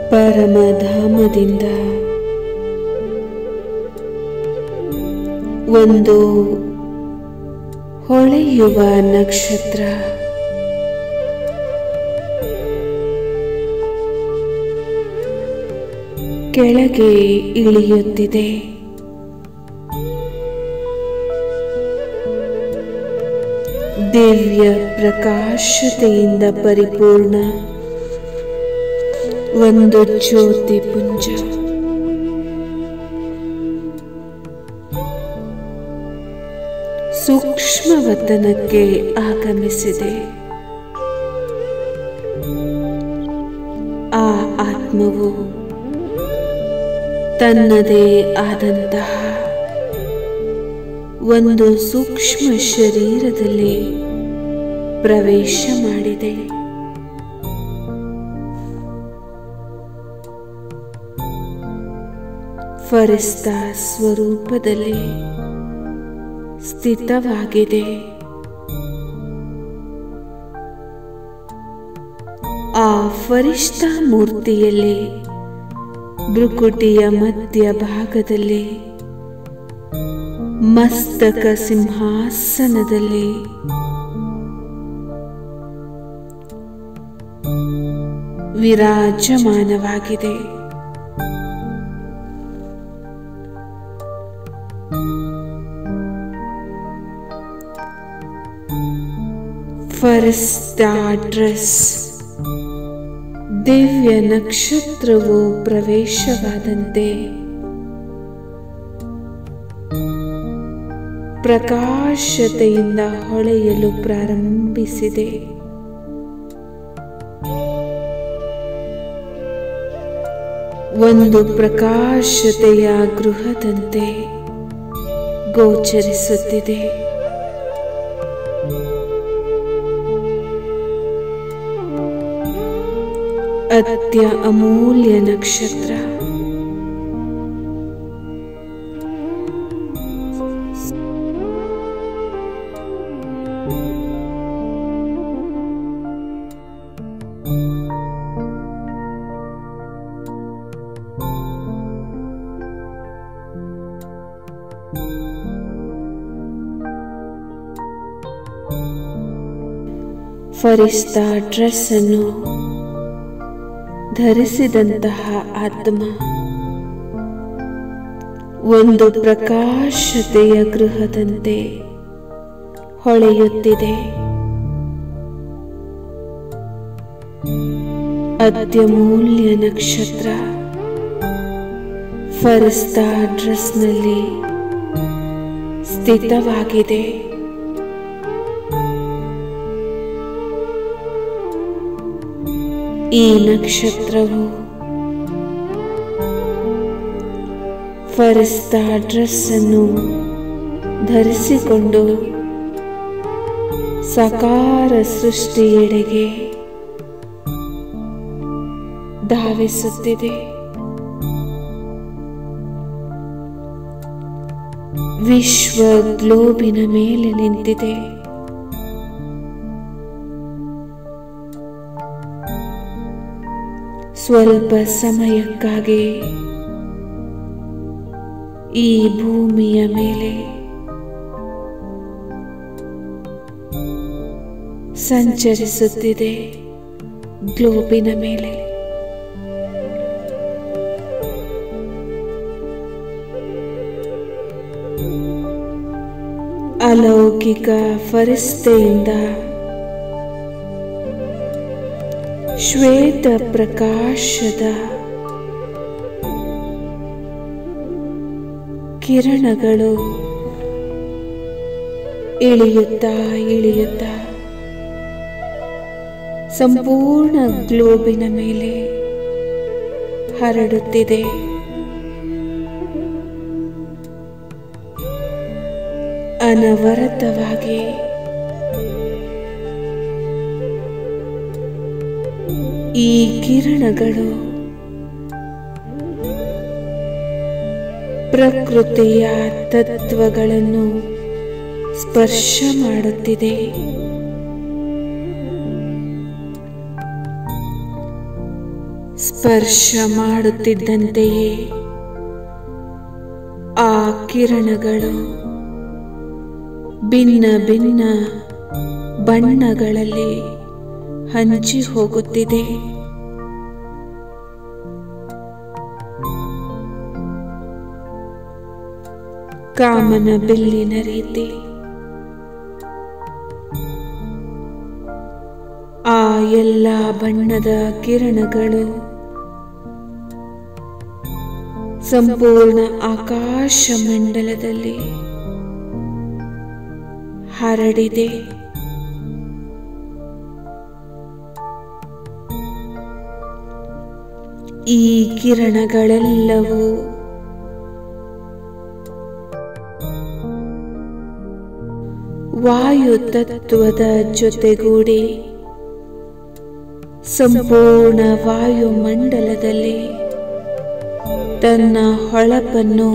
ಪರಮಧಾಮದಿಂದ ಒಂದು ಹೊಳೆಯುವ ನಕ್ಷತ್ರ ಕೆಳಗೆ ಇಳಿಯುತ್ತಿದೆ ದಿವ್ಯ ಪ್ರಕಾಶತೆಯಿಂದ ಪರಿಪೂರ್ಣ ಒಂದು ಜ್ಯೋತಿ ಪುಂಜ ಸೂಕ್ಷ್ಮವತನಕ್ಕೆ ಆಗಮಿಸಿದೆ ಆ ಆತ್ಮವು ತನ್ನದೇ ಆದಂತಹ ಒಂದು ಸೂಕ್ಷ್ಮ ಶರೀರದಲ್ಲಿ ಪ್ರವೇಶ ಮಾಡಿದೆ ಫರಿಸ್ತಾ ಸ್ವರೂಪದಲ್ಲಿ ಸ್ಥಿತವಾಗಿದೆ ಆ ಫರಿಷ್ಠ ಮೂರ್ತಿಯಲ್ಲಿ ಭ್ರುಕುಟಿಯ ಮಧ್ಯಭಾಗದಲ್ಲಿ ಮಸ್ತಕ ಸಿಂಹಾಸನದಲ್ಲಿ ವಿರಾಜಮಾನವಾಗಿದೆ ಫರಿಸ್ಟಾಡ್ರೆಸ್ ದಿವ್ಯ ನಕ್ಷತ್ರವು ಪ್ರವೇಶವಾದಂತೆ ಪ್ರಕಾಶತೆಯಿಂದ ಹೊಳೆಯಲು ಪ್ರಾರಂಭಿಸಿದೆ ಒಂದು ಪ್ರಕಾಶತೆಯ ಗೃಹದಂತೆ ಗೋಚರಿಸುತ್ತಿದೆ ಅತ್ಯ ಅಮೂಲ್ಯ ನಕ್ಷತ್ರ ಫರಿಸ್ತಾ ಡ್ರೆಸ್ ಅನ್ನು ಧರಿಸಿದಂತಹ ಆತ್ಮ ಒಂದು ಪ್ರಕಾಶತೆಯ ಗೃಹದಂತೆ ಹೊಳೆಯುತ್ತಿದೆ ಅತ್ಯಮೂಲ್ಯ ನಕ್ಷತ್ರ ಫರಿಸ್ತಾ ಡ್ರೆಸ್ನಲ್ಲಿ ಸ್ಥಿತವಾಗಿದೆ ಈ ನಕ್ಷತ್ರವು ಫರಿಸ್ತಾ ಡ್ರೆಸ್ ಅನ್ನು ಧರಿಸಿಕೊಂಡು ಸಕಾರ ಸೃಷ್ಟಿಯೆಡೆಗೆ ಧಾವಿಸುತ್ತಿದೆ ವಿಶ್ವ ಗ್ಲೋಬಿನ ಮೇಲೆ ನಿಂತಿದೆ ಸ್ವಲ್ಪ ಸಮಯಕ್ಕಾಗಿ ಈ ಭೂಮಿಯ ಮೇಲೆ ಸಂಚರಿಸುತ್ತಿದೆ ಗ್ಲೋಬಿನ ಮೇಲೆ ಅಲೌಕಿಕ ಫರಿಸ್ತೆಯಿಂದ ಶ್ವೇತ ಪ್ರಕಾಶದ ಕಿರಣಗಳು ಇಳಿಯುತ್ತಾ ಇಳಿಯುತ್ತಾ ಸಂಪೂರ್ಣ ಗ್ಲೋಬಿನ ಮೇಲೆ ಹರಡುತ್ತಿದೆ ಅನವರತವಾಗಿ ಈ ಕಿರಣಗಳು ಪ್ರಕೃತಿಯ ತತ್ವಗಳನ್ನು ಸ್ಪರ್ಶ ಮಾಡುತ್ತಿದೆ ಸ್ಪರ್ಶ ಮಾಡುತ್ತಿದ್ದಂತೆಯೇ ಆ ಕಿರಣಗಳು ಭಿನ್ನ ಭಿನ್ನ ಬಣ್ಣಗಳಲ್ಲಿ ಹಂಚಿ ಹೋಗುತ್ತಿದೆ ಕಾಮನ ಬಿಲ್ಲಿನ ರೀತಿ ಆ ಎಲ್ಲ ಬಣ್ಣದ ಕಿರಣಗಳು ಸಂಪೂರ್ಣ ಆಕಾಶ ಮಂಡಲದಲ್ಲಿ ಹರಡಿದೆ ಈ ಕಿರಣಗಳೆಲ್ಲವೂ ವಾಯು ತತ್ವದ ಜೊತೆಗೂಡಿ ಸಂಪೂರ್ಣ ವಾಯುಮಂಡಲದಲ್ಲಿ ತನ್ನ ಹೊಳಪನ್ನು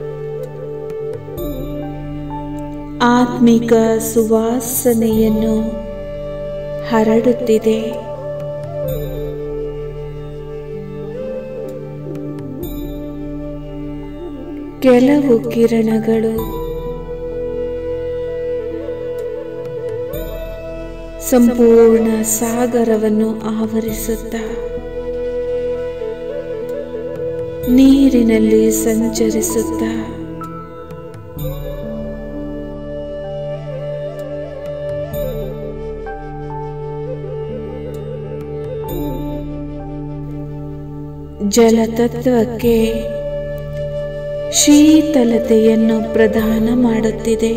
ಆತ್ಮಿಕ ಸುವಾಸನೆಯನ್ನು ಹರಡುತ್ತಿದೆ ಕೆಲವು ಕಿರಣಗಳು ಸಂಪೂರ್ಣ ಸಾಗರವನ್ನು ಆವರಿಸುತ್ತ ನೀರಿನಲ್ಲಿ ಸಂಚರಿಸುತ್ತ ಜಲತತ್ವಕ್ಕೆ ಶೀತಲತೆಯನ್ನು ಪ್ರದಾನ ಮಾಡುತ್ತಿದೆ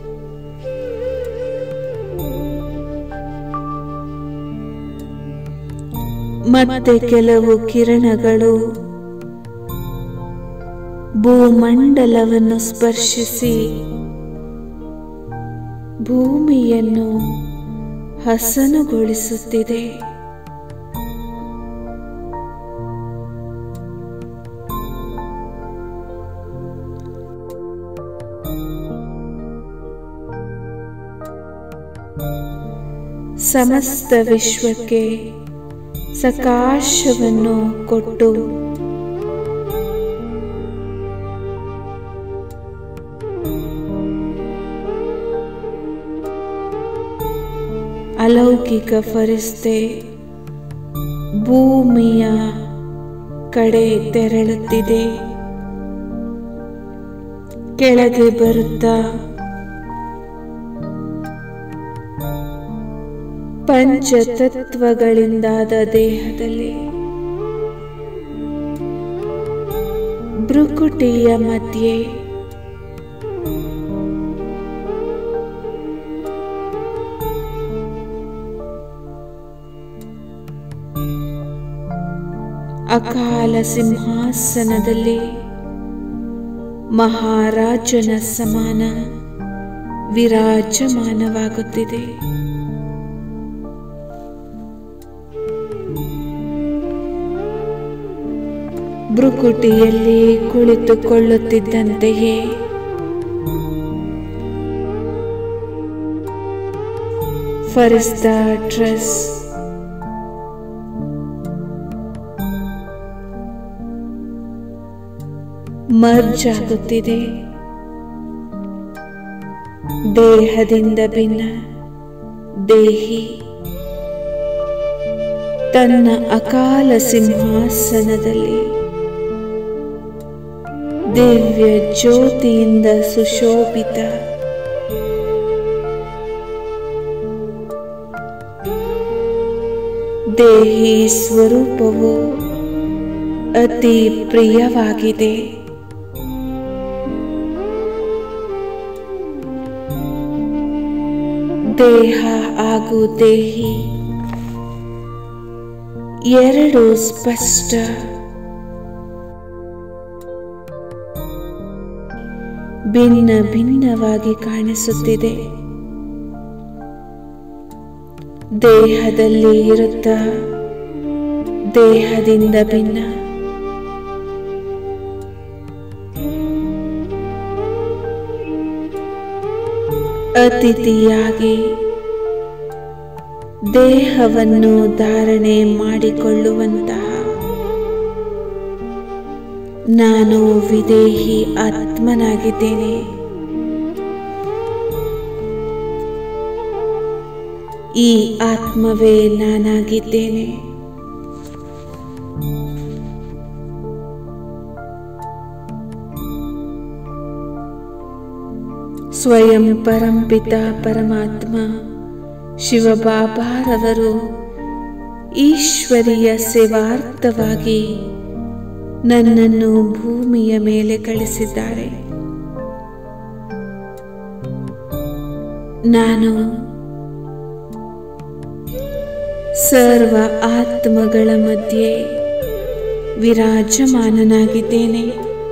ಮತ್ತೆ ಕೆಲವು ಕಿರಣಗಳು ಭೂಮಂಡಲವನ್ನು ಸ್ಪರ್ಶಿಸಿ ಭೂಮಿಯನ್ನು ಹಸನುಗೊಳಿಸುತ್ತಿದೆ ಸಮಸ್ತ ವಿಶ್ವಕ್ಕೆ ಸಕಾಶವನ್ನು ಕೊಟ್ಟು ಅಲೌಕಿಕ ಫರಿಸ್ತೆ ಭೂಮಿಯ ಕಡೆ ತೆರಳುತ್ತಿದೆ ಕೆಳಗೆ ಬರುತ್ತಾ ಪಂಚತತ್ವಗಳಿಂದಾದ ದೇಹದಲ್ಲಿ ಭ್ರುಕುಟಿಯ ಮಧ್ಯೆ ಅಕಾಲ ಸಿಂಹಾಸನದಲ್ಲಿ ಮಹಾರಾಜನ ಸಮಾನ ವಿರಾಜಮಾನವಾಗುತ್ತಿದೆ ಭ್ರುಕುಟಿಯಲ್ಲಿ ಕುಳಿತುಕೊಳ್ಳುತ್ತಿದ್ದಂತೆಯೇ ಫರಿಸ್ತಾ ಡ್ರೆಸ್ ಮರ್ಜ್ ಆಗುತ್ತಿದೆ ದೇಹದಿಂದ ಭಿನ್ನ ದೇಹಿ ತನ್ನ ಅಕಾಲ ಸಿಂಹಾಸನದಲ್ಲಿ ದಿವ್ಯ ಜ್ಯೋತಿಯಿಂದ ಸುಶೋಭಿತ ದೇಹಿ ಸ್ವರೂಪವು ಅತಿ ಪ್ರಿಯವಾಗಿದೆ ದೇಹ ಹಾಗೂ ದೇಹಿ ಎರಡು ಸ್ಪಷ್ಟ ಭಿನ್ನ ಭಿನ್ನವಾಗಿ ಕಾಣಿಸುತ್ತಿದೆ ದೇಹದಲ್ಲಿ ಇರುತ್ತ ದೇಹದಿಂದ ಭಿನ್ನ ಅತಿಥಿಯಾಗಿ ದೇಹವನ್ನು ಧಾರಣೆ ಮಾಡಿಕೊಳ್ಳುವಂತಹ ನಾನು ವಿದೇಹಿ ಆತ್ಮನಾಗಿದ್ದೇನೆ ಈ ಆತ್ಮವೇ ನಾನಾಗಿದ್ದೇನೆ ಸ್ವಯಂ ಪರಂಪಿತ ಪರಮಾತ್ಮ ಶಿವಬಾಬಾರವರು ಈಶ್ವರಿಯ ಸೇವಾರ್ಥವಾಗಿ ನನ್ನನ್ನು ಭೂಮಿಯ ಮೇಲೆ ಕಳಿಸಿದ್ದಾರೆ ನಾನು ಸರ್ವ ಆತ್ಮಗಳ ಮಧ್ಯೆ ವಿರಾಜಮಾನನಾಗಿದ್ದೇನೆ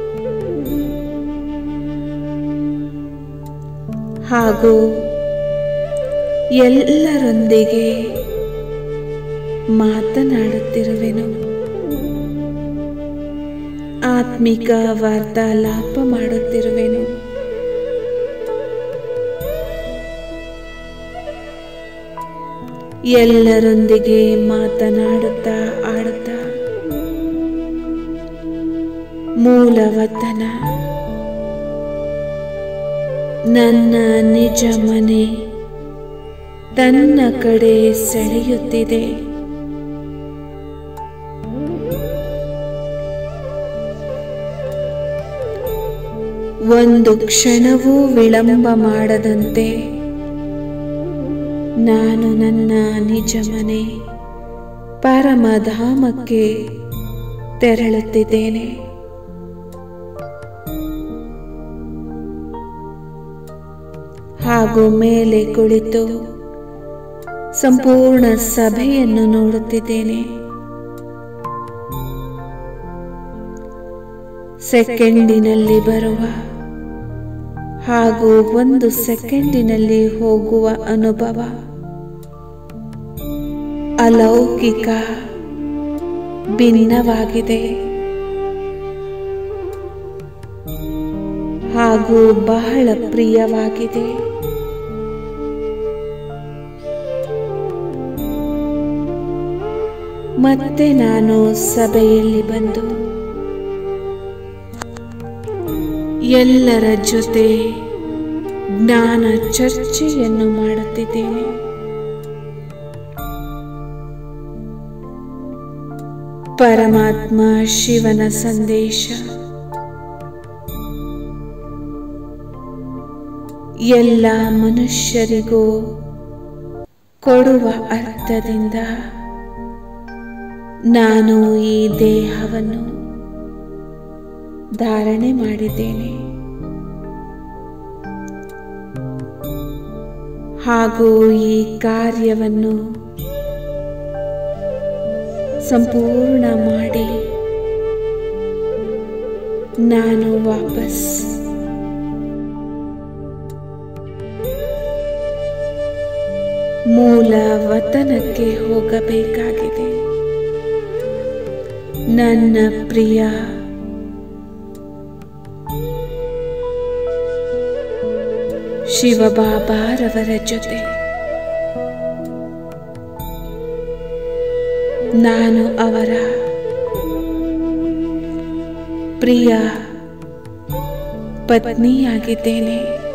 ಹಾಗೂ ಎಲ್ಲರೊಂದಿಗೆ ಮಾತನಾಡುತ್ತಿರುವೆನು ಆತ್ಮಿಕ ವಾರ್ತಾಲಾಪ ಮಾಡುತ್ತಿರುವೆನು ಎಲ್ಲರೊಂದಿಗೆ ಮಾತನಾಡುತ್ತಾ ಆಡುತ್ತಾ ಮೂಲವತನ ನನ್ನ ನಿಜ ಮನೆ ತನ್ನ ಕಡೆ ಸೆಳೆಯುತ್ತಿದೆ ಒಂದು ಕ್ಷಣವೂ ವಿಳಂಬ ಮಾಡದಂತೆ ನಾನು ನನ್ನ ನಿಜ ಮನೆ ಪರಮಧಾಮಕ್ಕೆ ತೆರಳುತ್ತಿದ್ದೇನೆ ಹಾಗೂ ಮೇಲೆ ಕುಳಿತು ಸಂಪೂರ್ಣ ಸಭೆಯನ್ನು ನೋಡುತ್ತಿದ್ದೇನೆ ಸೆಕೆಂಡಿನಲ್ಲಿ ಬರುವ ಹಾಗೂ ಒಂದು ಸೆಕೆಂಡಿನಲ್ಲಿ ಹೋಗುವ ಅನುಭವ ಅಲೌಕಿಕ ಭಿನ್ನವಾಗಿದೆ ಹಾಗೂ ಬಹಳ ಪ್ರಿಯವಾಗಿದೆ ಮತ್ತೆ ನಾನು ಸಭೆಯಲ್ಲಿ ಬಂದು ಎಲ್ಲರ ಜೊತೆ ಜ್ಞಾನ ಚರ್ಚೆಯನ್ನು ಮಾಡುತ್ತಿದ್ದೇನೆ ಪರಮಾತ್ಮ ಶಿವನ ಸಂದೇಶ ಎಲ್ಲ ಮನುಷ್ಯರಿಗೂ ಕೊಡುವ ಅರ್ಥದಿಂದ ನಾನು ಈ ದೇಹವನ್ನು ಧಾರಣೆ ಮಾಡಿದ್ದೇನೆ ಹಾಗೂ ಈ ಕಾರ್ಯವನ್ನು ಸಂಪೂರ್ಣ ಮಾಡಿ ನಾನು ವಾಪಸ್ ಮೂಲ ವತನಕ್ಕೆ ಹೋಗಬೇಕಾಗಿದೆ ನನ್ನ ಪ್ರಿಯ ಶಿವಬಾಬಾರವರ ಜೊತೆ ನಾನು ಅವರ ಪ್ರಿಯ ಪತ್ನಿಯಾಗಿದ್ದೇನೆ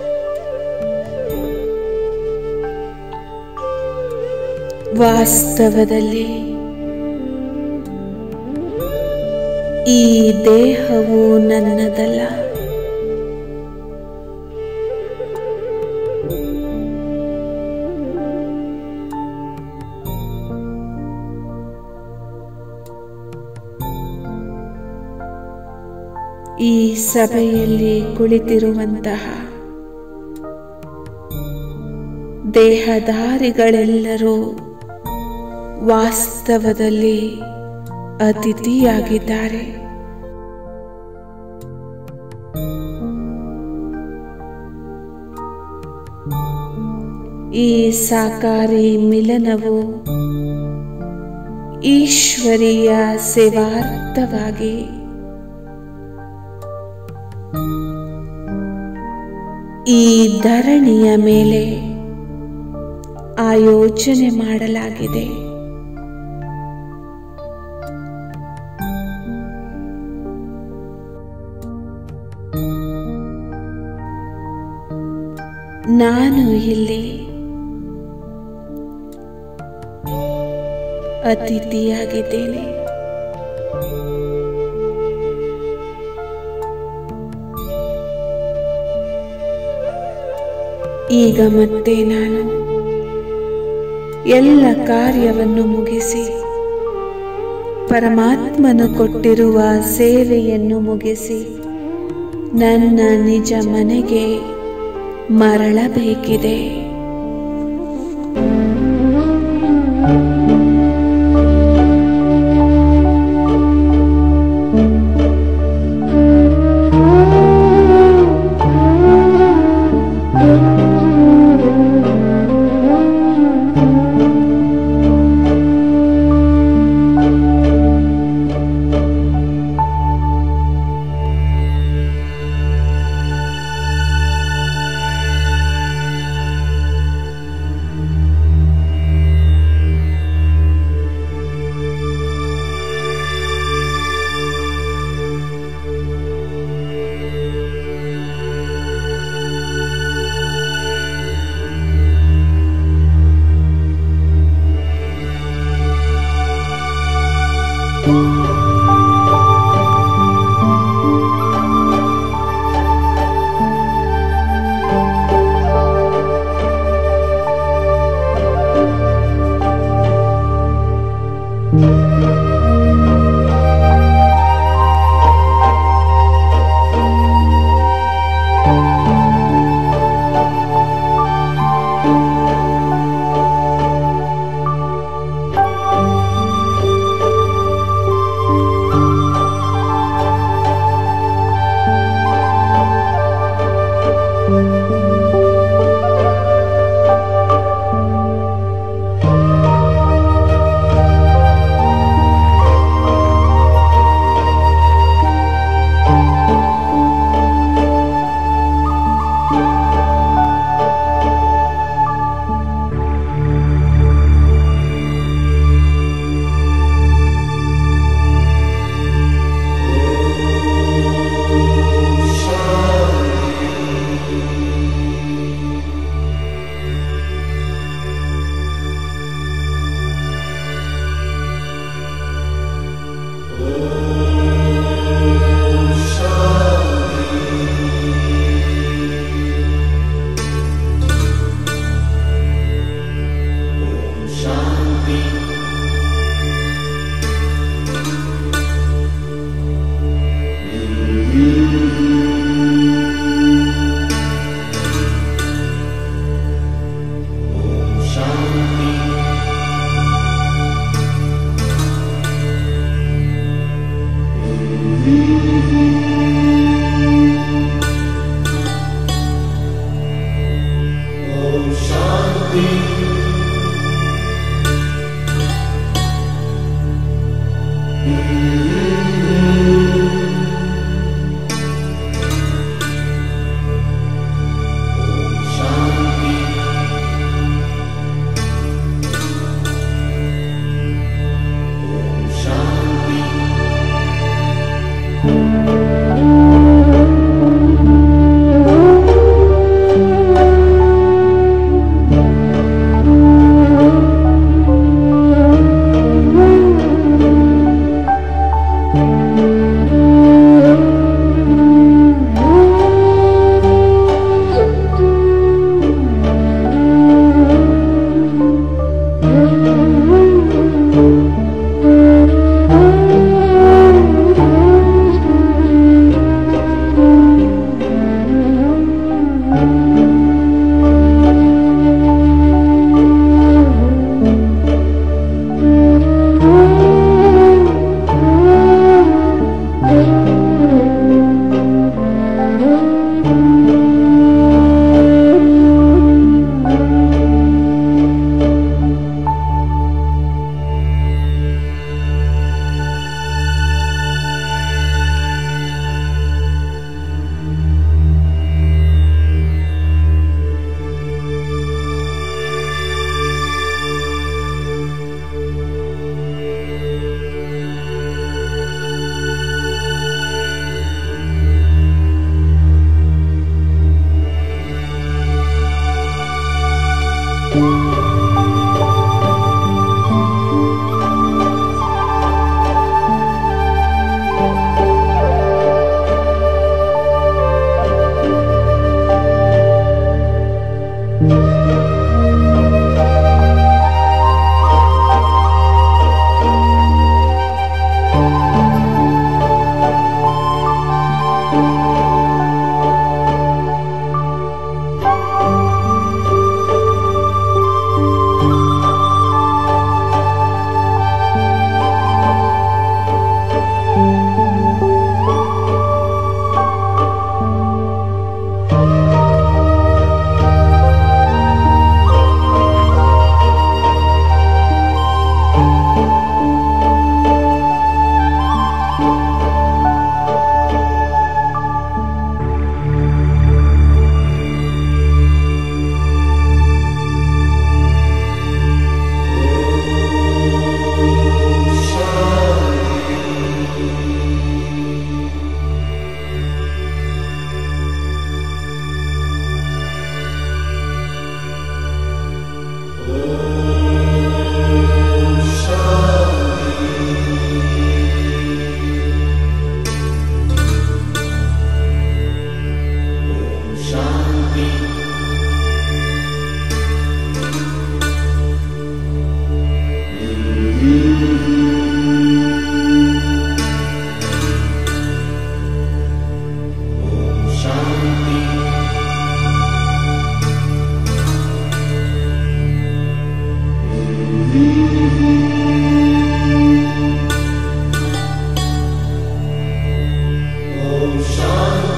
ವಾಸ್ತವದಲ್ಲಿ ಈ ದೇಹವು ನನ್ನದಲ್ಲ ಈ ಸಭೆಯಲ್ಲಿ ಕುಳಿತಿರುವಂತಹ ದೇಹಧಾರಿಗಳೆಲ್ಲರೂ ವಾಸ್ತವದಲ್ಲಿ ಅತಿಥಿಯಾಗಿದ್ದಾರೆ ಈ ಸಾಕಾರಿ ಮಿಲನವು ಈಶ್ವರೀಯ ಸೇವಾರ್ಥವಾಗಿ ಈ ಧರಣಿಯ ಮೇಲೆ ಆಯೋಜನೆ ಮಾಡಲಾಗಿದೆ ನಾನು ಇಲ್ಲಿ ಅತಿಥಿಯಾಗಿದ್ದೇನೆ ಈಗ ಮತ್ತೆ ನಾನು ಎಲ್ಲ ಕಾರ್ಯವನ್ನು ಮುಗಿಸಿ ಪರಮಾತ್ಮನು ಕೊಟ್ಟಿರುವ ಸೇವೆಯನ್ನು ಮುಗಿಸಿ ನನ್ನ ನಿಜ ಮನೆಗೆ ಮರಳಬೇಕಿದೆ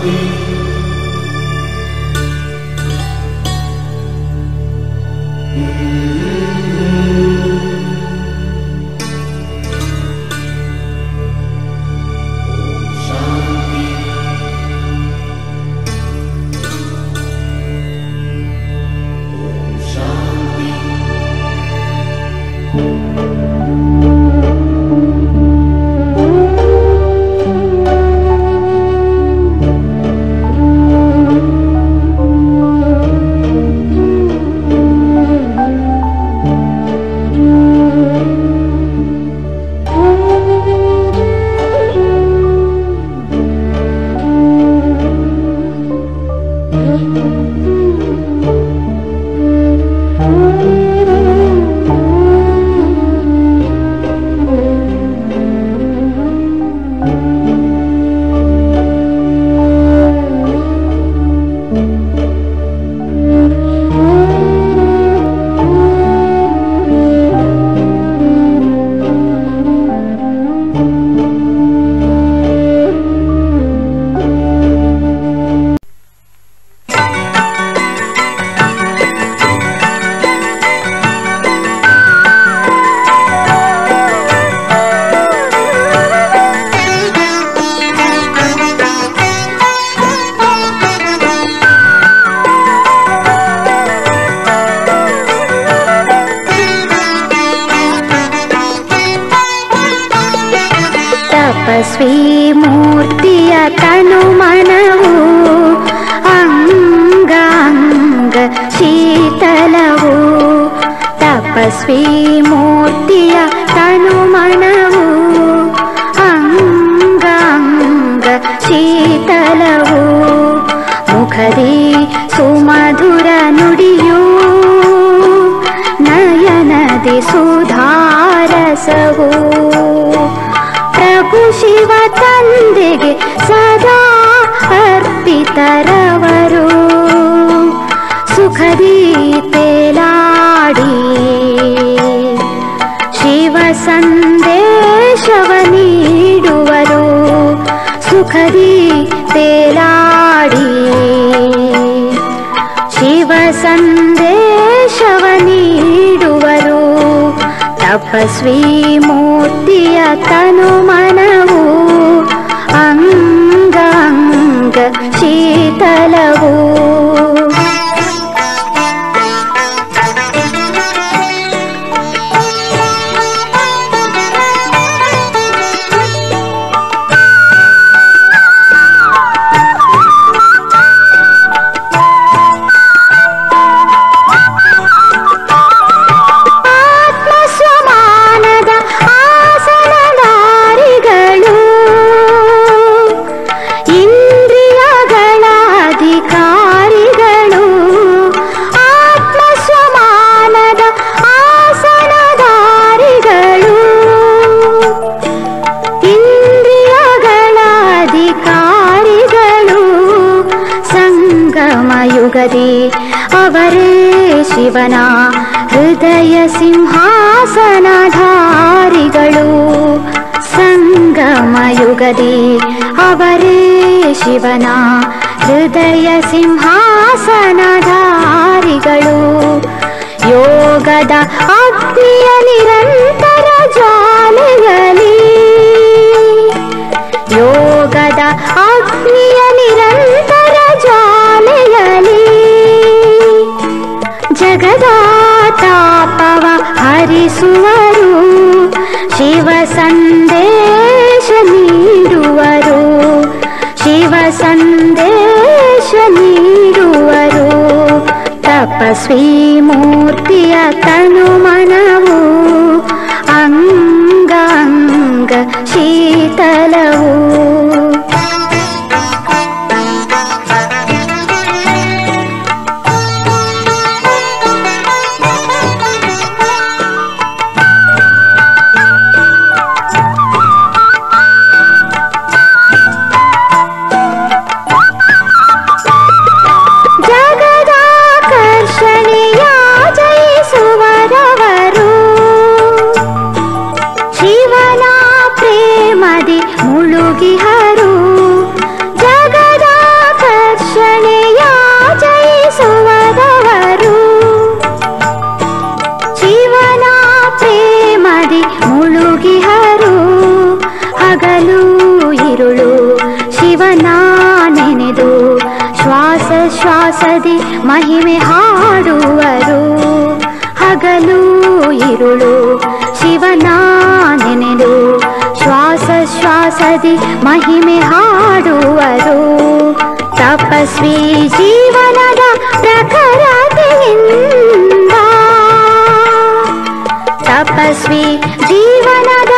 ತಪಸ್ವಿ ಮೂರ್ತಿಯ ತನು ಮನವು ಅಂಗ ಅಂಗ ಶೀತಲವು ತಪಸ್ವಿ ಮೂರ್ತಿಯ ತನು ಮನವು ಅಂಗ ಅಂಗ ಶೀತಲವು ಮುಖದಿ ಸುಮಧುರ ನುಡಿಯೂ ನಯನದಿ ಸುಧಾರಸವು ಪ್ರಭು ಶಿವ ತಂದೆಗೆ ಸದಾ ಅರ್ಪಿತರವರು ಸುಖದಿ ತೇಲಾಡಿ ಶಿವ ಸಂದೇಶವ ನೀಡುವರು ಸುಖದಿ ತೇಲಾಡಿ ಶಿವ ಸಂದೇಶವ ನೀಡುವರು ತಪಸ್ವಿ ಮೂರ್ತಿಯ ತನು ಮನವು ಅಂಗ ಅಂಗ ಶೀತಲವು ಆತ್ಮ ಸ್ವಮಾನದ ಆಸನದಾರಿಗಳು ಇಂದ್ರಿಯಗಳ ಅಧಿಕಾರಿಗಳು ಆತ್ಮ ಸ್ವಮಾನದ ಆಸನದಾರಿಗಳು ಇಂದ್ರಿಯಗಳ ಅಧಿಕಾರಿಗಳು ಸಂಗಮ ಯುಗದಿ ಅವರೇ ಶಿವನ ಹೃದಯ ಸಿಂಹಾಸನಧಾರಿಗಳು ಸಂಗಮ ಯುಗದಿ ಅವರೇ ಶಿವನ ಹೃದಯ ಸಿಂಹಾಸನಧಾರಿಗಳು ಯೋಗದ ಅಗ್ನಿಯ ನಿರಂತರ ಜ್ವಾಲೆಯಲಿ ಯೋಗದ ಅಗ್ನಿಯ ನಿರಂತರ ಜ್ವಾಲೆಯಲಿ ಜಗದ ತಾಪವ ಹರಿಸುವರು ಶಿವ ಸಂದೇಶ ನೀಡುವರು ಶಿವ ಸಂದೇಶ ನೀಡುವರು ತಪಸ್ವಿ ಮೂರ್ತಿಯ ತನು ಮನವು ಅಂಗ ಅಂಗ ಶೀತಲವು ಜಗದಾಕರ್ಷಣೆಯ ಜಯಿಸುವರವರು ಶಿವನ ಪ್ರೇಮದಿ ಮುಳುಗಿಹರು ಶ್ವಾಸದಿ ಮಹಿಮೆ ಹಾಡುವರು ಹಗಲು ಇರುಳು ಶಿವನ ನೆನೆದು ಶ್ವಾಸ ಶ್ವಾಸದಿ ಮಹಿಮೆ ಹಾಡುವರು ತಪಸ್ವಿ ಜೀವನದ ಪ್ರಖರತೆಯಿಂದ ತಪಸ್ವಿ ಜೀವನದ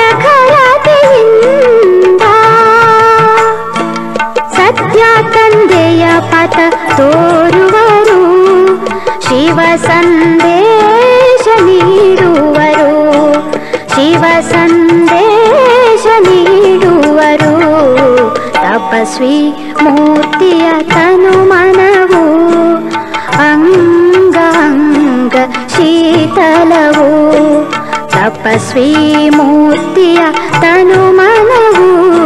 ಪ್ರಖರತೆಯಿಂದ ಸತ್ಯ ತಂದೆಯ ಪಥ ತೋರುವರು ಶಿವ ಸಂದೇಶ ನೀಡುವರು ಶಿವ ಸಂದೇಶ ನೀಡುವರು ತಪಸ್ವಿ ಮೂರ್ತಿಯ ತನು ಮನವು ಅಂಗ ಅಂಗ ಶೀತಲವು ತಪಸ್ವಿ ಮೂರ್ತಿಯ ತನು ಮನವು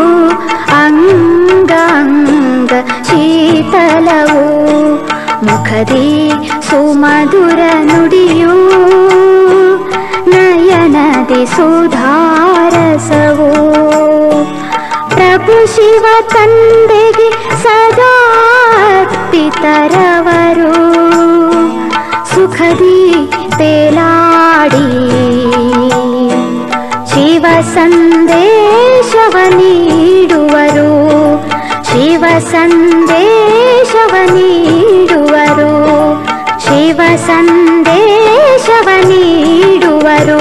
ಅಂಗ ಅಂಗ ಶೀತಲವು ಮುಖದಿ ಸುಮಧುರ ನುಡಿಯು ನಯನದಿ ಸುಧಾರಸವು ಪ್ರಭು ಶಿವ ತಂದೆಗೆ ಸದಾ ಪಿತರವರು ಸುಖದಿ ತೇಲಾಡಿ ಶಿವ ಸಂದೇಶವ ನೀಡುವರು ಶಿವ ಸಂದೇಶವ ನೀಡುವರು ಶಿವ ಸಂದೇಶವ ನೀಡುವರು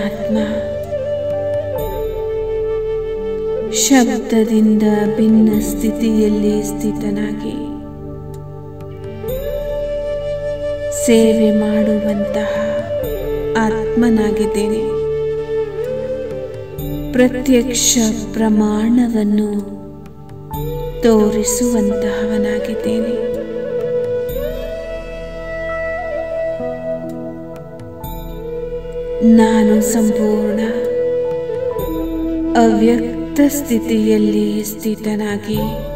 ನಾನಾತ್ಮ ಶಬ್ದದಿಂದ ಭಿನ್ನ ಸ್ಥಿತಿಯಲ್ಲಿ ಸ್ಥಿತನಾಗಿ ಸೇವೆ ಮಾಡುವಂತಹ ಆತ್ಮನಾಗಿದ್ದೇನೆ ಪ್ರತ್ಯಕ್ಷ ಪ್ರಮಾಣವನ್ನು ತೋರಿಸುವಂತಹವನಾಗಿದ್ದೇನೆ ನಾನು ಸಂಪೂರ್ಣ ಅವ್ಯಕ್ತ ಸ್ಥಿತಿಯಲ್ಲಿ ಸ್ಥಿತನಾಗಿ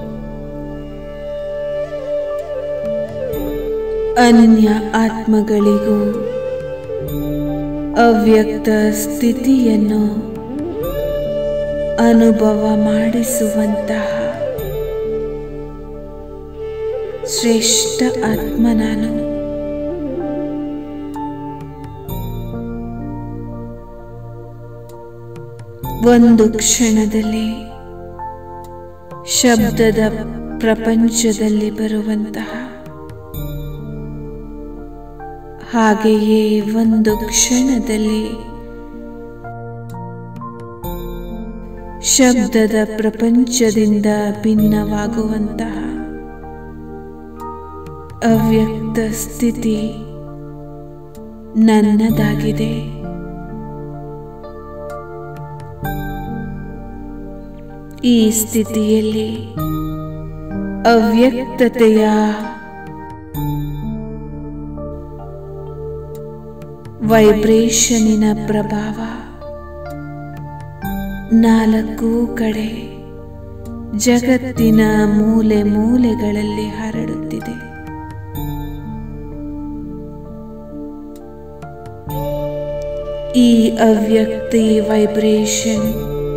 ಅನ್ಯ ಆತ್ಮಗಳಿಗೂ ಅವ್ಯಕ್ತ ಸ್ಥಿತಿಯನ್ನು ಅನುಭವ ಮಾಡಿಸುವಂತಹ ಶ್ರೇಷ್ಠ ಆತ್ಮ ನಾನು ಒಂದು ಕ್ಷಣದಲ್ಲಿ ಶಬ್ದದ ಪ್ರಪಂಚದಲ್ಲಿ ಬರುವಂತಹ ಹಾಗೆಯೇ ಒಂದು ಕ್ಷಣದಲ್ಲಿ ಶಬ್ದದ ಪ್ರಪಂಚದಿಂದ ಭಿನ್ನವಾಗುವಂತಹ ಅವ್ಯಕ್ತ ಸ್ಥಿತಿ ನನ್ನದಾಗಿದೆ ಈ ಸ್ಥಿತಿಯಲ್ಲಿ ಅವ್ಯಕ್ತತೆಯ ವೈಬ್ರೇಷನಿನ ಪ್ರಭಾವ ನಾಲ್ಕು ಕಡೆ ಜಗತ್ತಿನ ಮೂಲೆ ಮೂಲೆಗಳಲ್ಲಿ ಹರಡುತ್ತಿದೆ ಈ ಅವ್ಯಕ್ತಿ ವೈಬ್ರೇಷನ್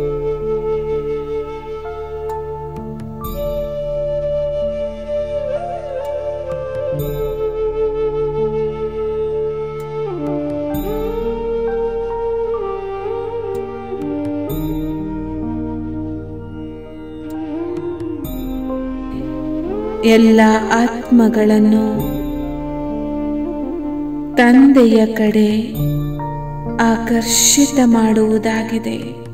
ಎಲ್ಲ ಆತ್ಮಗಳನ್ನು ತಂದೆಯ ಕಡೆ ಆಕರ್ಷಿತ ಮಾಡುವುದಾಗಿದೆ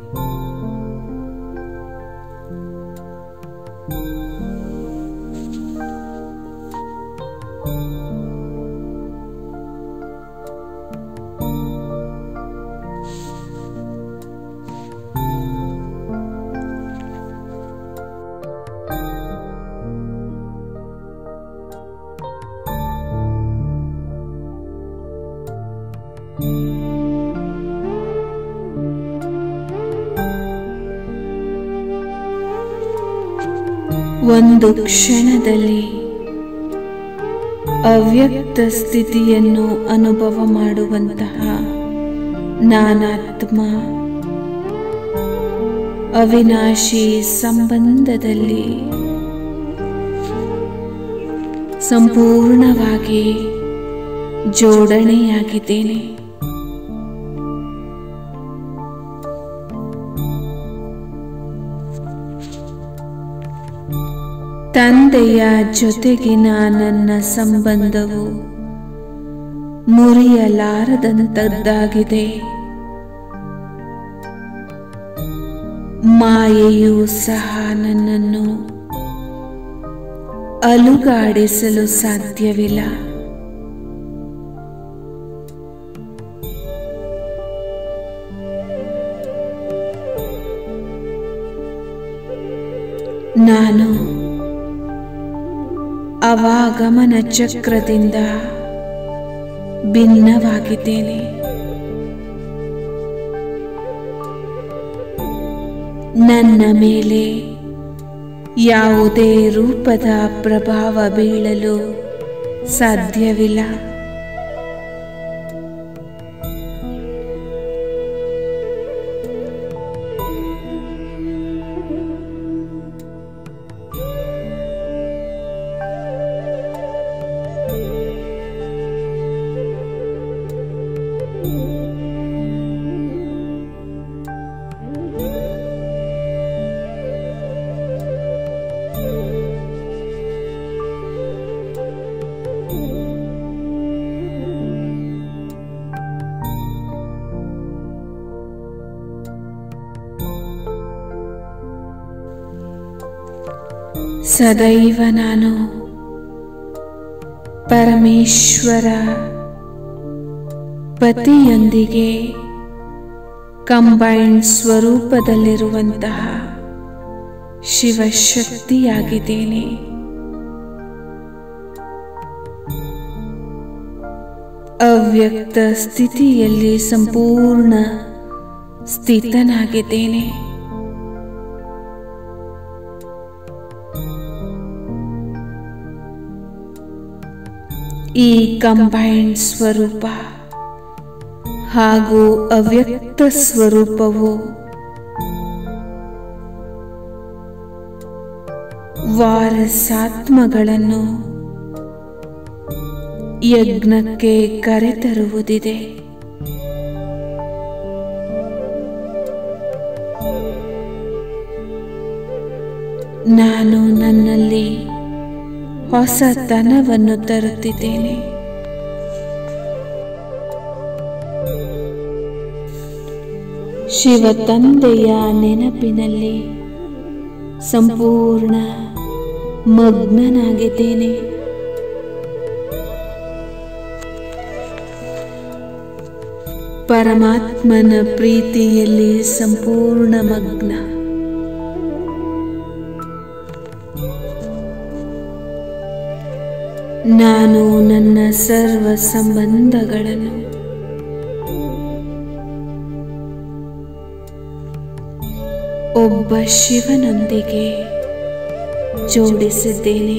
ಒಂದು ಕ್ಷಣದಲ್ಲಿ ಅವ್ಯಕ್ತ ಸ್ಥಿತಿಯನ್ನು ಅನುಭವ ಮಾಡುವಂತಹ ನಾನಾತ್ಮ ಅವಿನಾಶಿ ಸಂಬಂಧದಲ್ಲಿ ಸಂಪೂರ್ಣವಾಗಿ ಜೋಡಣೆಯಾಗಿದ್ದೇನೆ ತಂದೆಯ ಜೊತೆಗಿನ ನನ್ನ ಸಂಬಂಧವು ಮುರಿಯಲಾರದಂತದ್ದಾಗಿದೆ ಮಾಯೆಯೂ ಸಹ ನನ್ನನ್ನು ಅಲುಗಾಡಿಸಲು ಸಾಧ್ಯವಿಲ್ಲ ನಾನು ಅವಾಗಮನ ಚಕ್ರದಿಂದ ಭಿನ್ನವಾಗಿದ್ದೇನೆ ನನ್ನ ಮೇಲೆ ಯಾವುದೇ ರೂಪದ ಪ್ರಭಾವ ಬೀಳಲು ಸಾಧ್ಯವಿಲ್ಲ ಸದೈವ ನಾನು ಪರಮೇಶ್ವರ ಪತಿಯೊಂದಿಗೆ ಕಂಬೈನ್ಡ್ ಸ್ವರೂಪದಲ್ಲಿರುವಂತಹ ಶಿವಶಕ್ತಿಯಾಗಿದ್ದೇನೆ ಅವ್ಯಕ್ತ ಸ್ಥಿತಿಯಲ್ಲಿ ಸಂಪೂರ್ಣ ಸ್ಥಿತನಾಗಿದ್ದೇನೆ ಈ ಕಂಬೈನ್ಡ್ ಸ್ವರೂಪ ಹಾಗೂ ಅವ್ಯಕ್ತ ಸ್ವರೂಪವು ವಾರಸಾತ್ಮಗಳನ್ನು ಯಜ್ಞಕ್ಕೆ ಕರೆತರುವುದಿದೆ ನಾನು ನನ್ನಲ್ಲಿ ಹೊಸತನವನ್ನು ತರುತ್ತಿದ್ದೇನೆ ಶಿವ ತಂದೆಯ ನೆನಪಿನಲ್ಲಿ ಸಂಪೂರ್ಣ ಮಗ್ನನಾಗಿದ್ದೇನೆ ಪರಮಾತ್ಮನ ಪ್ರೀತಿಯಲ್ಲಿ ಸಂಪೂರ್ಣ ಮಗ್ನ ನಾನು ನನ್ನ ಸರ್ವ ಸಂಬಂಧಗಳನ್ನು ಒಬ್ಬ ಶಿವನೊಂದಿಗೆ ಜೋಡಿಸಿದ್ದೇನೆ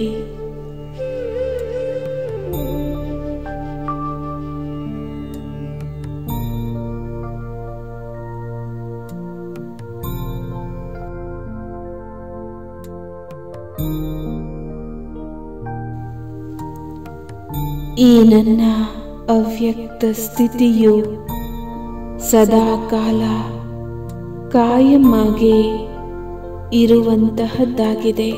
ಈ ನನ್ನ ಅವ್ಯಕ್ತ ಸ್ಥಿತಿಯು ಸದಾ ಕಾಲ ಕಾಯಮ್ಮಾಗಿ ಇರುವಂತಹದ್ದಾಗಿದೆ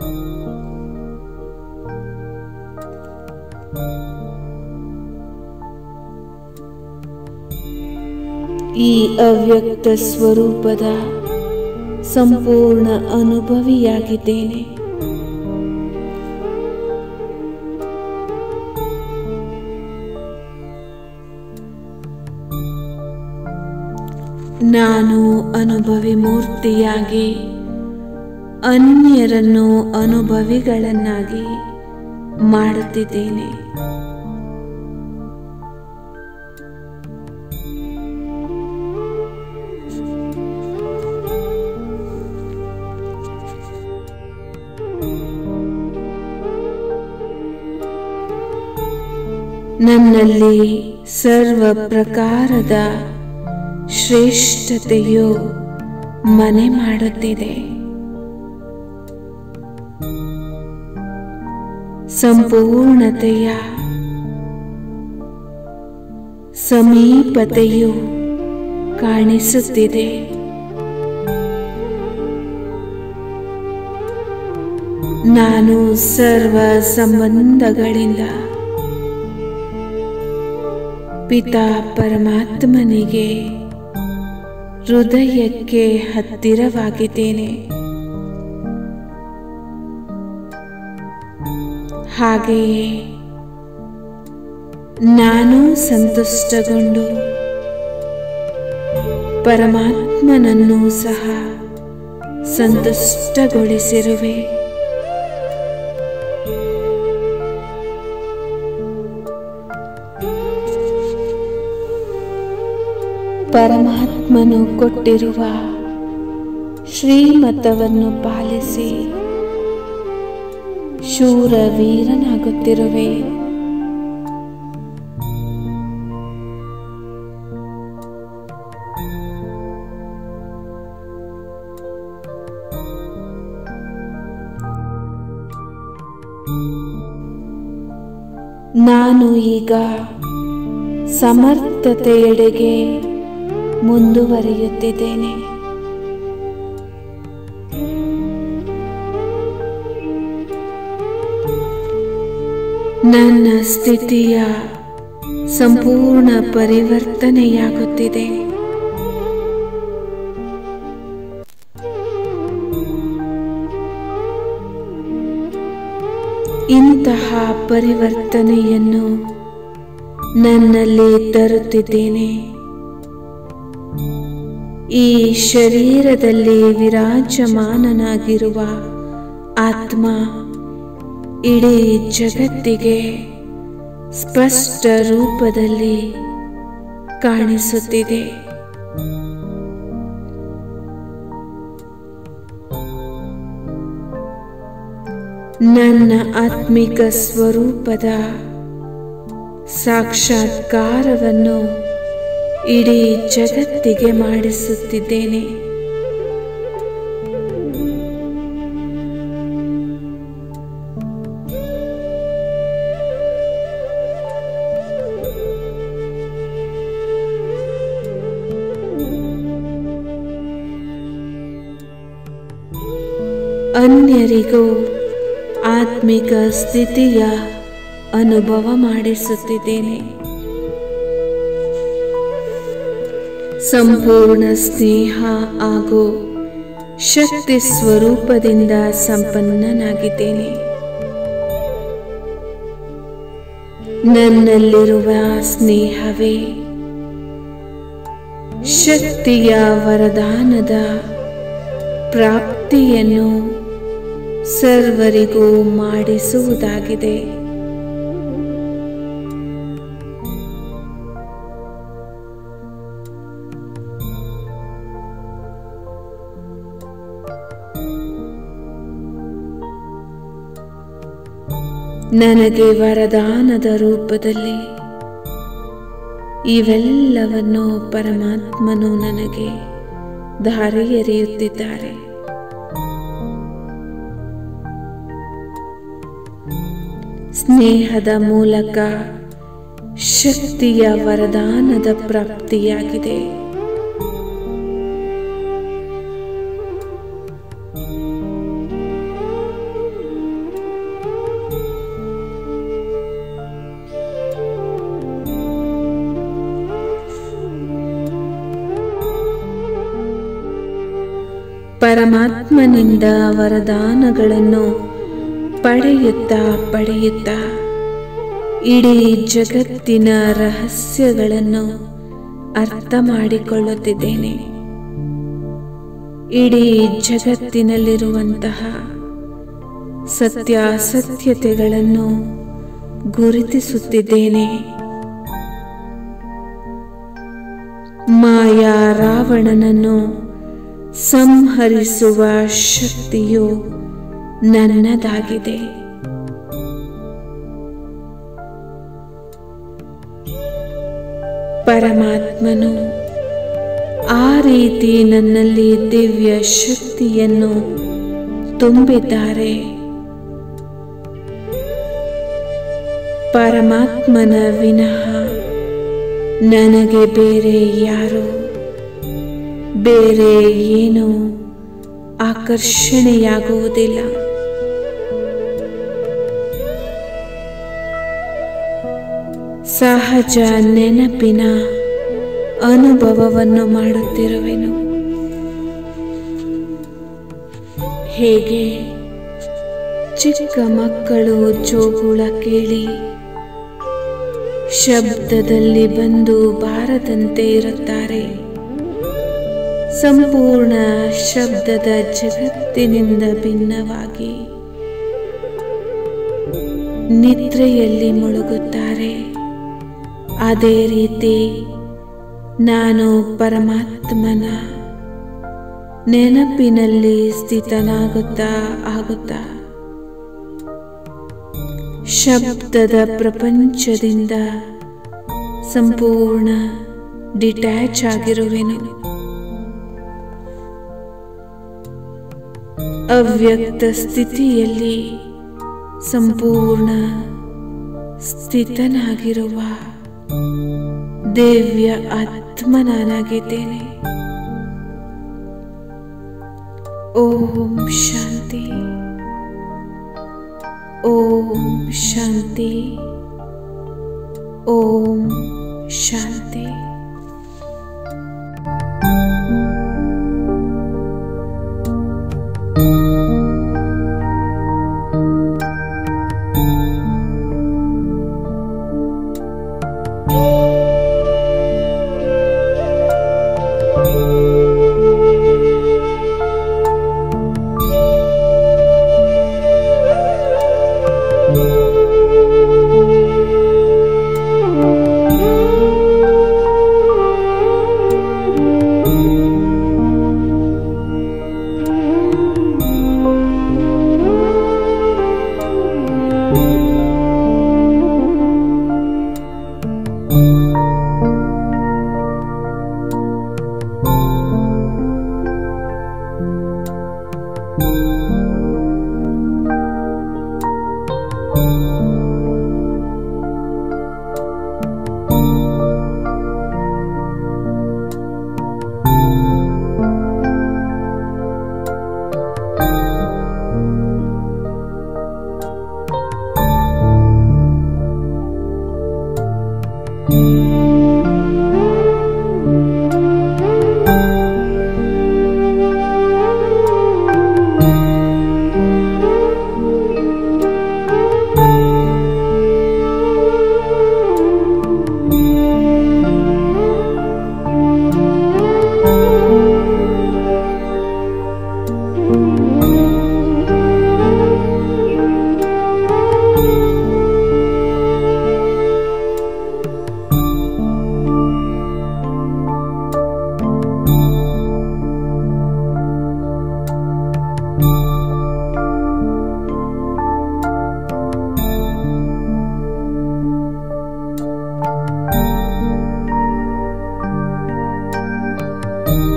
ಈ ಅವ್ಯಕ್ತ ಸ್ವರೂಪದ ಸಂಪೂರ್ಣ ಅನುಭವಿಯಾಗಿದ್ದೇನೆ ನಾನು ಅನುಭವಿ ಮೂರ್ತಿಯಾಗಿ ಅನ್ಯರನ್ನು ಅನುಭವಿಗಳನ್ನಾಗಿ ಮಾಡುತ್ತಿದ್ದೇನೆ ನನ್ನಲ್ಲಿ ಸರ್ವ ಪ್ರಕಾರದ ಶ್ರೇಷ್ಠತೆಯು ಮನೆ ಮಾಡುತ್ತಿದೆ ಸಂಪೂರ್ಣತೆಯ ಸಮೀಪತೆಯು ಕಾಣಿಸುತ್ತಿದೆ ನಾನು ಸರ್ವ ಸಂಬಂಧಗಳಿಂದ ಪಿತಾ ಪರಮಾತ್ಮನಿಗೆ ಹೃದಯಕ್ಕೆ ಹತ್ತಿರವಾಗಿದ್ದೇನೆ ಹಾಗೆಯೇ ನಾನು ಸಂತುಷ್ಟಗೊಂಡು ಪರಮಾತ್ಮನನ್ನು ಸಹ ಸಂತುಷ್ಟಗೊಳಿಸಿರುವೆ ಪರಮಾತ್ಮನು ಕೊಟ್ಟಿರುವ ಶ್ರೀಮತವನ್ನು ಪಾಲಿಸಿ ಶೂರ ವೀರನಾಗುತ್ತಿರುವೆ ನಾನು ಈಗ ಸಮರ್ಥತೆಯೆಡೆಗೆ ಮುಂದುವರಿಯುತ್ತಿದ್ದೇನೆ ನನ್ನ ಸ್ಥಿತಿಯ ಸಂಪೂರ್ಣ ಪರಿವರ್ತನೆಯಾಗುತ್ತಿದೆ ಇಂತಹ ಪರಿವರ್ತನೆಯನ್ನು ನನ್ನಲ್ಲಿ ತರುತ್ತಿದ್ದೇನೆ ಈ ಶರೀರದಲ್ಲಿ ವಿರಾಜಮಾನನಾಗಿರುವ ಆತ್ಮ ಇಡೀ ಜಗತ್ತಿಗೆ ಸ್ಪಷ್ಟ ರೂಪದಲ್ಲಿ ಕಾಣಿಸುತ್ತಿದೆ ನನ್ನ ಆತ್ಮಿಕ ಸ್ವರೂಪದ ಸಾಕ್ಷಾತ್ಕಾರವನ್ನು ಇಡೀ ಜಗತ್ತಿಗೆ ಮಾಡಿಸುತ್ತಿದ್ದೇನೆ ಅನ್ಯರಿಗೂ ಆತ್ಮಿಕ ಸ್ಥಿತಿಯ ಅನುಭವ ಮಾಡಿಸುತ್ತಿದ್ದೇನೆ ಸಂಪೂರ್ಣ ಸ್ನೇಹ ಹಾಗೂ ಶಕ್ತಿ ಸ್ವರೂಪದಿಂದ ಸಂಪನ್ನನಾಗಿದ್ದೇನೆ ನನ್ನಲ್ಲಿರುವ ಸ್ನೇಹವೇ ಶಕ್ತಿಯ ವರದಾನದ ಪ್ರಾಪ್ತಿಯನ್ನು ಸರ್ವರಿಗೂ ಮಾಡಿಸುವುದಾಗಿದೆ ನನಗೆ ವರದಾನದ ರೂಪದಲ್ಲಿ ಇವೆಲ್ಲವನ್ನು ಪರಮಾತ್ಮನು ನನಗೆ ದಾರಿ ಎರೆಯುತ್ತಿದ್ದಾರೆ ಸ್ನೇಹದ ಮೂಲಕ ಶಕ್ತಿಯ ವರದಾನದ ಪ್ರಾಪ್ತಿಯಾಗಿದೆ ಪರಮಾತ್ಮನಿಂದ ವರದಾನಗಳನ್ನು ಪಡೆಯುತ್ತಾ ಪಡೆಯುತ್ತಾ ಇಡೀ ಜಗತ್ತಿನ ರಹಸ್ಯಗಳನ್ನು ಅರ್ಥ ಮಾಡಿಕೊಳ್ಳುತ್ತಿದ್ದೇನೆ ಇಡೀ ಜಗತ್ತಿನಲ್ಲಿರುವಂತಹ ಸತ್ಯಾಸತ್ಯತೆಗಳನ್ನು ಗುರುತಿಸುತ್ತಿದ್ದೇನೆ ಮಾಯಾ ರಾವಣನನ್ನು ಸಂಹರಿಸುವ ಶಕ್ತಿಯು ನನ್ನದಾಗಿದೆ ಪರಮಾತ್ಮನು ಆ ರೀತಿ ನನ್ನಲ್ಲಿ ದಿವ್ಯ ಶಕ್ತಿಯನ್ನು ತುಂಬಿದ್ದಾರೆ ಪರಮಾತ್ಮನ ವಿನಃ ನನಗೆ ಬೇರೆ ಯಾರು ಬೇರೆ ಏನು ಆಕರ್ಷಣೆಯಾಗುವುದಿಲ್ಲ ಸಹಜ ನೆನಪಿನ ಅನುಭವವನ್ನು ಮಾಡುತ್ತಿರುವೆನು ಹೇಗೆ ಚಿಕ್ಕ ಮಕ್ಕಳು ಜೋಗುಳ ಕೇಳಿ ಶಬ್ದದಲ್ಲಿ ಬಂದು ಬಾರದಂತೆ ಇರುತ್ತಾರೆ ಸಂಪೂರ್ಣ ಶಬ್ದದ ಜಗತ್ತಿನಿಂದ ಭಿನ್ನವಾಗಿ ನಿದ್ರೆಯಲ್ಲಿ ಮುಳುಗುತ್ತಾರೆ ಅದೇ ರೀತಿ ನಾನು ಪರಮಾತ್ಮನ ನೆನಪಿನಲ್ಲಿ ಸ್ಥಿತನಾಗುತ್ತಾ ಆಗುತ್ತಾ ಶಬ್ದದ ಪ್ರಪಂಚದಿಂದ ಸಂಪೂರ್ಣ ಡಿಟ್ಯಾಚ್ ಆಗಿರುವೆನು ಅವ್ಯಕ್ತ ಸ್ಥಿತಿಯಲ್ಲಿ ಸಂಪೂರ್ಣ ಸ್ಥಿತನಾಗಿರುವ ದಿವ್ಯ ಆತ್ಮ ನಾನಾಗಿದ್ದೇನೆ ಓಂ ಶಾಂತಿ ಓಂ ಶಾಂತಿ ಓಂ ಶಾಂತಿ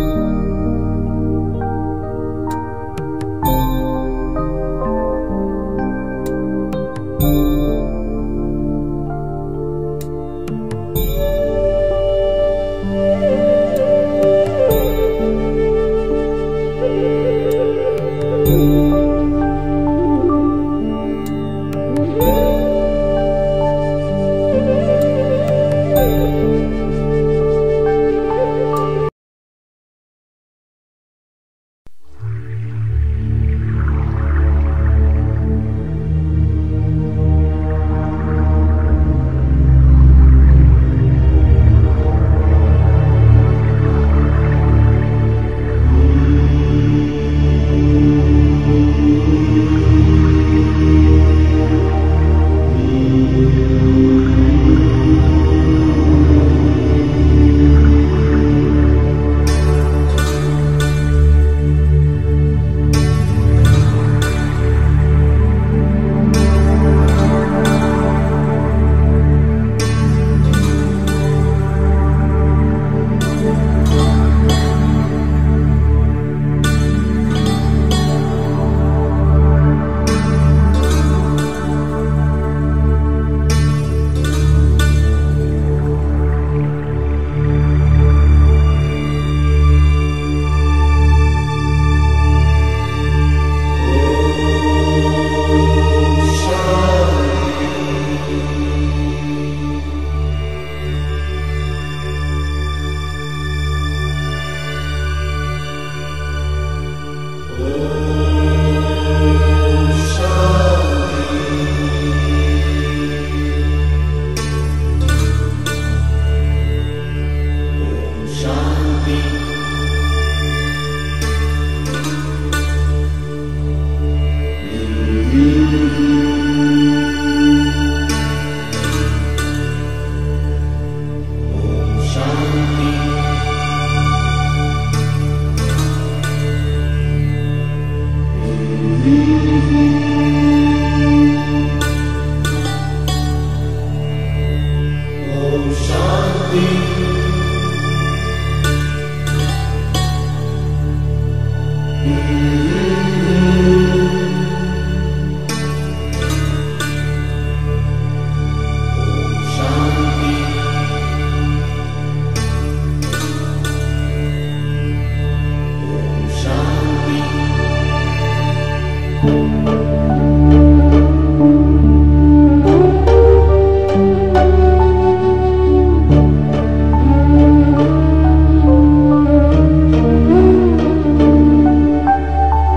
ॐ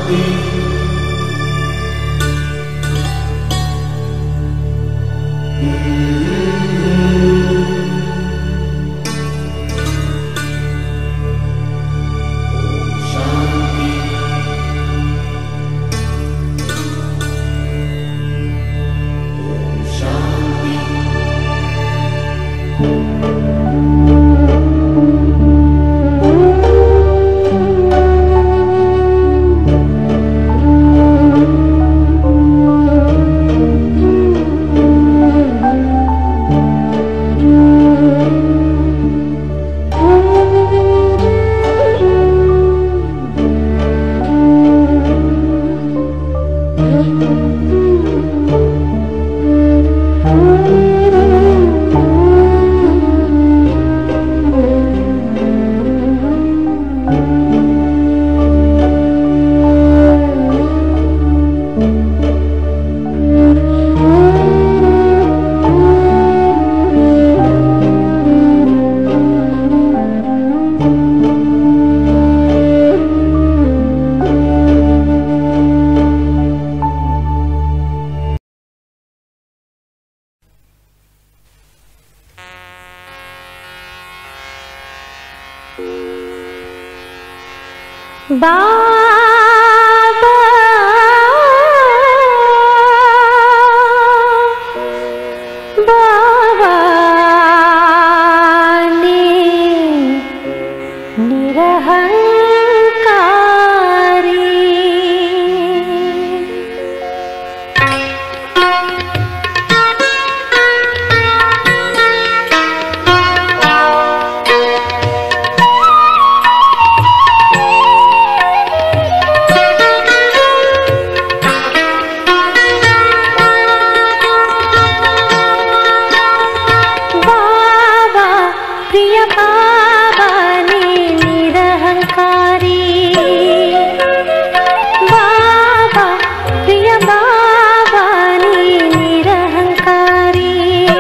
ಬಾಬಾ ಬಾಬಾನೇ ನಿರಹಂಕಾರಿ ಬಾಬಾ ಪ್ರಿಯ ಬಾಬಾ ನೀ ನಿರಹಂಕಾರಿ ಬಾಬಾ ಪ್ರಿಯ ಬಾಬಾ ನೀ ನಿರಹಂಕಾರಿ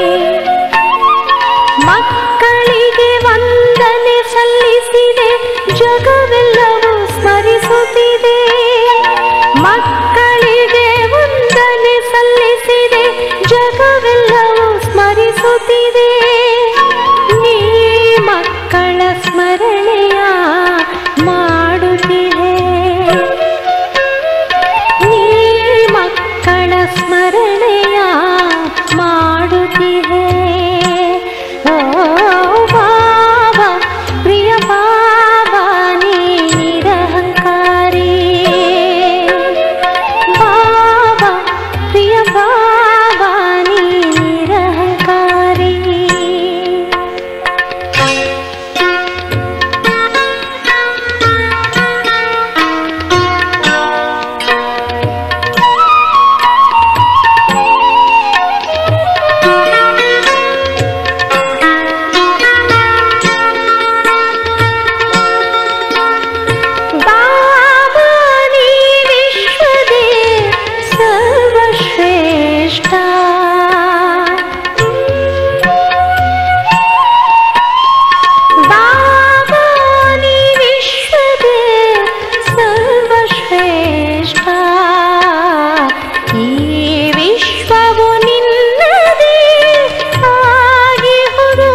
ಮಕ್ಕಳಿಗೆ ವಂದನೆ ಸಲ್ಲಿಸಿದೆ ಜಗವೆಲ್ಲವೂ ಸ್ಮರಿಸುತ್ತಿದೆ ಮಕ್ಕಳಿಗೆ ವಂದನೆ ಸಲ್ಲಿಸಿದೆ ಜಗವೆಲ್ಲವೂ ಸ್ಮರಿಸುತ್ತಿದೆ ನೀ ಮಕ್ಕಳ ಸ್ಮರಣೆಯ ಮಾಡುತ್ತಿದೆ ನೀ ಮಕ್ಕಳ ಸ್ಮರಣೆಯ ಮಾಡುತ್ತಿದೆ ಓ ಬಾಬಾ ಪ್ರಿಯ ಬಾಬಾ ನೀ ನಿರಹಂಕಾರಿ ಬಾಬಾ ಪ್ರಿಯ ಬಾಬಾ ನೀ ನಿರಹಂಕಾರಿ ಬಾಬಾ ನೀ ವಿಶ್ವದೇ ಸರ್ವಶ್ರೇಷ್ಠ ಬಾಬಾ ನೀ ವಿಶ್ವದೇ ಸರ್ವಶ್ರೇಷ್ಠ ಈ ವಿಶ್ವವು ನಿನ್ನದೇ ಆಗಿಹುದು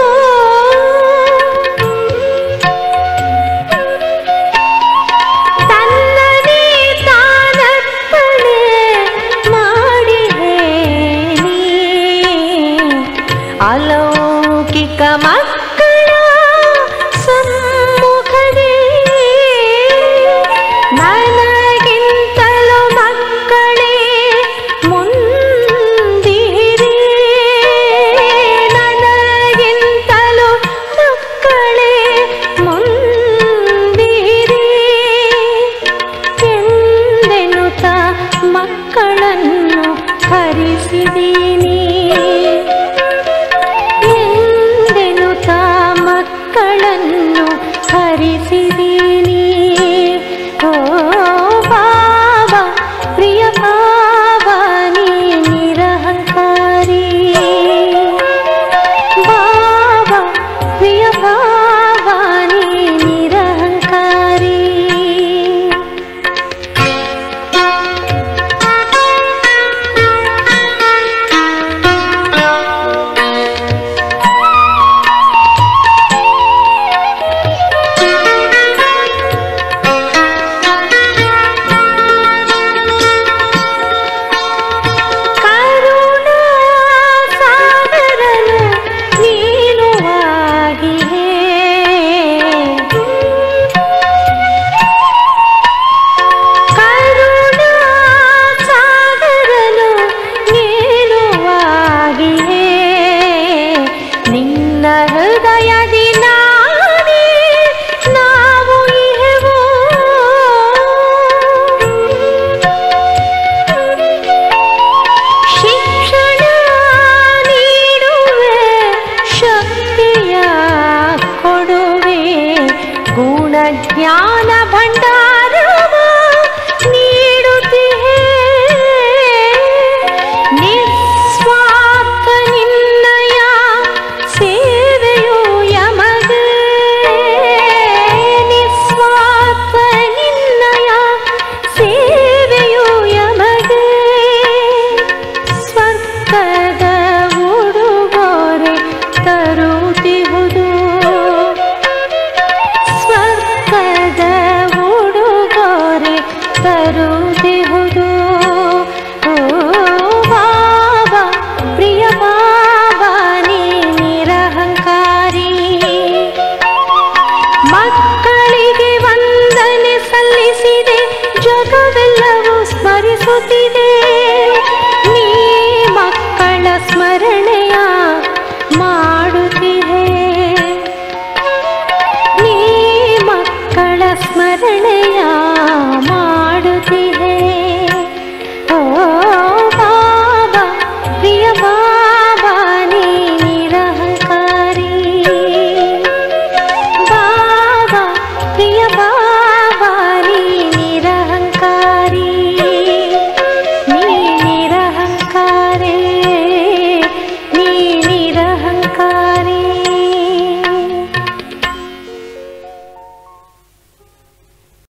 ತನ್ನದೇ ತಾನರ್ಪಣೆ ಮಾಡಿ ಹೇಳಿ ಅಲೌಕಿಕ ಮಕ್ಕಳ ಸಮ್ಮುಖದೇ ನನಗಿಂತಲೂ ಮಕ್ಕಳೇ ಮುಂದಿರಿ ನನಗಿಂತಲೂ ಮಕ್ಕಳೇ ಮುಂದಿರಿ ಎಂದೆನುತ ಮಕ್ಕಳನ್ನು ಹರಿಸಿದೀನಿ ಎಂದೆನುತ ಮಕ್ಕಳನ್ನು ಹರಿಸಿದೀನಿ ಓ ಬಾಬಾ ಪ್ರಿಯ ಬಾಬಾ ನೀ ನಿರಹಂಕಾರಿ ಬಾಬಾ ಪ್ರಿಯ ಬಾಬಾ ನೀ ನಿರಹಂಕಾರಿ ಹರಿಸುತ್ತಿದೆ ನೀ ಮಕ್ಕಳ ಸ್ಮರಣೆಯ ಮಾಡುತ್ತಿದೆ ನೀ ಮಕ್ಕಳ ಸ್ಮರಣೆಯ